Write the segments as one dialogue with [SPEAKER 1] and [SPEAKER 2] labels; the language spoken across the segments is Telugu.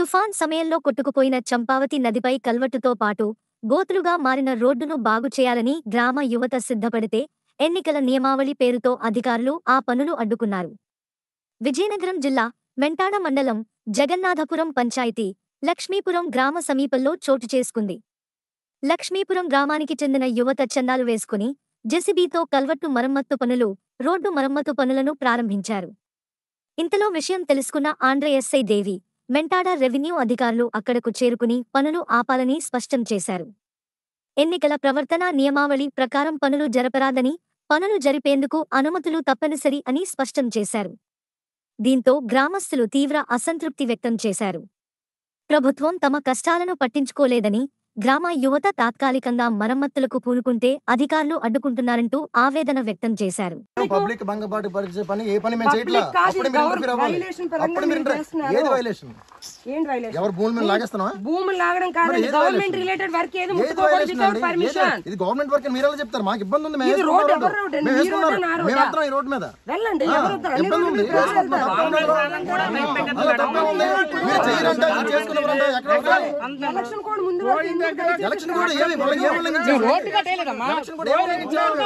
[SPEAKER 1] తుఫాన్ సమయంలో కొట్టుకుపోయిన చంపావతి నదిపై కల్వట్టుతో పాటు గోతులుగా మారిన రోడ్డును బాగు చేయాలని గ్రామ యువత సిద్ధపడితే ఎన్నికల నియమావళి పేరుతో అధికారులు ఆ పనులు అడ్డుకున్నారు విజయనగరం జిల్లా మెంటాడ మండలం జగన్నాథపురం పంచాయతీ లక్ష్మీపురం గ్రామ సమీపంలో చోటు చేసుకుంది లక్ష్మీపురం గ్రామానికి చెందిన యువత చందాలు వేసుకుని జెసిబీతో కల్వట్టు మరమ్మత్తు పనులు రోడ్డు మరమ్మతు పనులను ప్రారంభించారు ఇంతలో విషయం తెలుసుకున్న ఆంధ్ర ఎస్ఐ దేవి మెంటాడ రెవెన్యూ అధికారులు అక్కడకు చేరుకుని పనులు ఆపాలని స్పష్టం చేశారు ఎన్నికల ప్రవర్తన నియమావళి ప్రకారం పనులు జరపరాదని పనులు జరిపేందుకు అనుమతులు తప్పనిసరి అని స్పష్టం చేశారు దీంతో గ్రామస్తులు తీవ్ర అసంతృప్తి వ్యక్తం చేశారు ప్రభుత్వం తమ కష్టాలను పట్టించుకోలేదని గ్రామ యువత తాత్కాలికంగా మరమ్మతులకు పూనుకుంటే అధికారులు అడ్డుకుంటున్నారంటూ ఆవేదన వ్యక్తం చేశారు
[SPEAKER 2] పబ్లిక్ భంగపాటు పరిచే పని ఏ పని మేము
[SPEAKER 3] Public
[SPEAKER 2] చేయట్లా
[SPEAKER 3] కాదు,
[SPEAKER 2] అప్పుడు
[SPEAKER 3] ఇది
[SPEAKER 2] మీరు
[SPEAKER 3] గౌరవ
[SPEAKER 2] ఇంటర్ఫీర్ అవ్వాలి
[SPEAKER 3] violation పరంగా
[SPEAKER 2] అప్పుడు మీరు
[SPEAKER 3] మీరు
[SPEAKER 2] ఇంటర్-
[SPEAKER 3] చేస్తున్నారు.
[SPEAKER 2] ఏది వైలేషన్
[SPEAKER 3] ఏంటి violation?
[SPEAKER 2] ఎవరు భూమి మీద లాగేస్తున్నావా
[SPEAKER 3] భూములు లాగడం
[SPEAKER 2] మరి
[SPEAKER 3] కాదండి
[SPEAKER 2] ఏది
[SPEAKER 3] గవర్నమెంట్
[SPEAKER 2] violation?
[SPEAKER 3] రిలేటెడ్ వర్క్ ఏది
[SPEAKER 2] ఏది
[SPEAKER 3] ముట్టుకోకూడదు
[SPEAKER 2] violation
[SPEAKER 3] వితౌట్
[SPEAKER 2] అండి? ఏది-
[SPEAKER 3] పర్మిషన్
[SPEAKER 2] ఇది గవర్నమెంట్ వర్క్ అని మీరు ఎలా చెప్తారు మాకు ఇబ్బంది ఉంది మేము
[SPEAKER 3] ఇది
[SPEAKER 2] వేసుకున్నాం
[SPEAKER 3] రోడ్
[SPEAKER 2] రోడ్డు.
[SPEAKER 3] ఎవరు రోడ్ అండి?
[SPEAKER 2] మేము
[SPEAKER 3] మీ
[SPEAKER 2] వేసుకున్నాం.
[SPEAKER 3] రోడ్డు, నా
[SPEAKER 2] మేము
[SPEAKER 3] రోడ్డా?
[SPEAKER 2] వెళ్తున్నాం ఈ రోడ్డు మీద
[SPEAKER 3] వెళ్ళండి
[SPEAKER 2] ఆ,
[SPEAKER 3] ఎవరు వస్తారు? అన్ని
[SPEAKER 2] ఇబ్బంది
[SPEAKER 3] రోడ్లు
[SPEAKER 2] ఉంది
[SPEAKER 3] మీరు cross వెళ్తారు.
[SPEAKER 2] అలా తప్పే ఉంది మీరు చేయరంట మీరు చేసుకున్నారంట ఎక్కడ ఉంటారు?
[SPEAKER 3] ఎలక్షన్ కోడ్ ముందు వరకు ఎందుకు దయచేసి
[SPEAKER 2] ఎలక్షన్ కూడా ఏమి వాళ్ళకి ఏమి ఉల్లంఘించారు? ఎలక్షన్ కూడా ఏమి ఉల్లంఘించారు?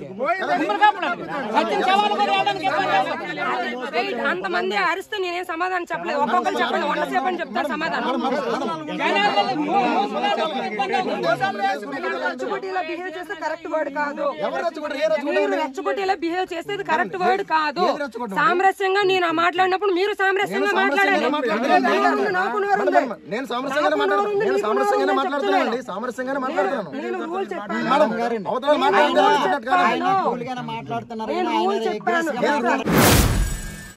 [SPEAKER 3] వెయిట్, అంతమంది అరిస్తే నేనేం సమాధానం చెప్పలేదు ఒక్కొక్కరు చెప్పండి వంద సేపు అని చెప్తారు సమాధానం రెచ్చగొట్టేలా బిహేవ్ చేస్తే కరెక్ట్ వర్డ్ కాదు
[SPEAKER 2] ఎవరు రెచ్చగొట్టారు? ఏ రెచ్చగొట్టారు?
[SPEAKER 3] మీరు రెచ్చగొట్టేలా బిహేవ్ చేసేది కరెక్ట్ వర్డ్ కాదు
[SPEAKER 2] ఏది రెచ్చగొట్టడం?
[SPEAKER 3] సామరస్యంగా నేను ఆ మాట్లాడినప్పుడు మీరు సామరస్యంగా
[SPEAKER 2] నేను
[SPEAKER 3] మాట్లాడండి
[SPEAKER 2] సామరస్యంగానే మాట్లాడుతున్నాను.
[SPEAKER 3] నాకు నోరు ఉంది, నాకు నోరు ఉంది.
[SPEAKER 2] మేడం, నేను సామరస్యంగానే మాట్లాడుతున్నాను నేను సామరస్యంగానే మాట్లాడుతున్నాను అండి సామరస్యంగానే మాట్లాడుతున్నాను
[SPEAKER 3] నేను రూల్ చెప్పాను
[SPEAKER 2] మేడం అవతల మాట్లాడుతున్నారు
[SPEAKER 3] నేను రూల్ చెప్పాను